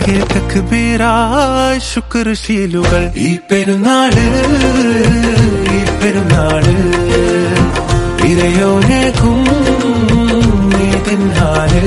ഉറക്കെ തക്ബീറായി ശുക്രശീലുകൾ ഈ പെരുന്നാള് ഈ പെരുന്നാള് ഇരയോനേക്കും നീതിന്നാല്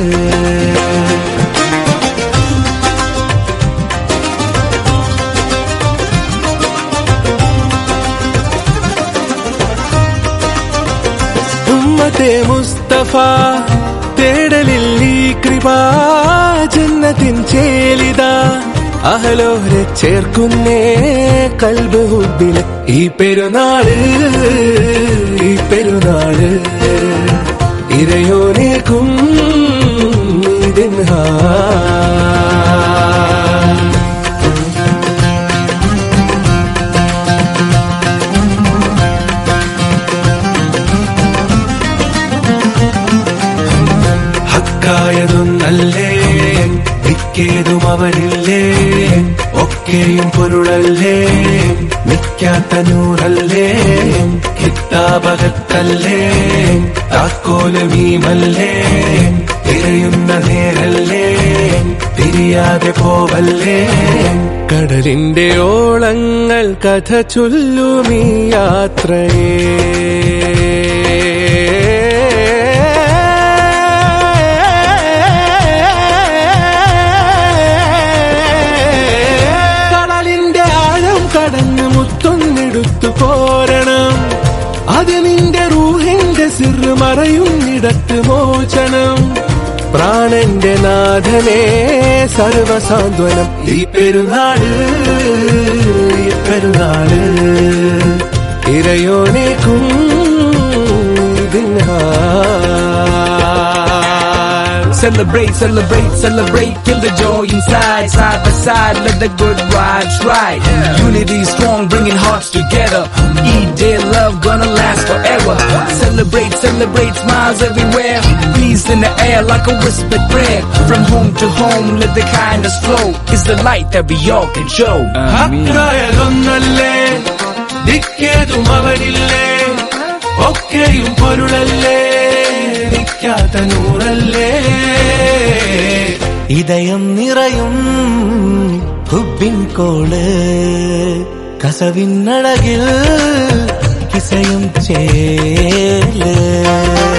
ഉമ്മത്തെ മുസ്തഫ തേടലിൽ ഈ കൃപ ജന്നത്തിൻ ചേലിത അഹലോരെ ചേർക്കുന്നേ കൽബ് ഹുബില് ഈ പെരുന്നാള് ഈ പെരുന്നാള് ഇരയോനേക്കും ഇതിൻഹാ ഹക്കായതൊന്നല്ലേ മിക്കേതും അവരില്ലേ ഒക്കെയും പൊരുളല്ലേ മിക്കാത്ത നൂറല്ലേ കിത്താപകത്തല്ലേ താക്കോല് മീമല്ലേ തിരയുന്ന നേരല്ലേ തിരിയാതെ പോവല്ലേ കടലിന്റെ ഓളങ്ങൾ കഥ ചൊല്ലുമീ യാത്രയേ കടലിന്റെ ആഴം കടന്ന് മുത്തൊന്നെടുത്തു പോരണം അത് നിന്റെ റൂഹിന്റെ സിറ് മറയുന്നിടത്ത് മോചനം പ്രാണന്റെ നാഥനെ സർവസാന്ത്വനം ഈ പെരുന്നാള് ഈ പെരുന്നാള് ഇരയോനേക്കും ഇതിൻഹാ Celebrate, celebrate, celebrate, feel the joy inside, side by side, let the good vibes ride. Unity strong, bringing hearts together. Eat day love, gonna last forever. Celebrate, celebrate, smiles everywhere. Peace in the air like a whispered prayer. From home to home, let the kindness flow. It's the light that we all can show. ഹക്കായതൊന്നല്ലേ ദിക്കേതും അവരില്ലേ ഒക്കെയും പൊരുളല്ലേ നിൽക്കാത്ത നൂറല്ലേ ഇതയം നിറയും ഹുബിൻ call കസവിന്നഴകിൽ കിസയും ചേല്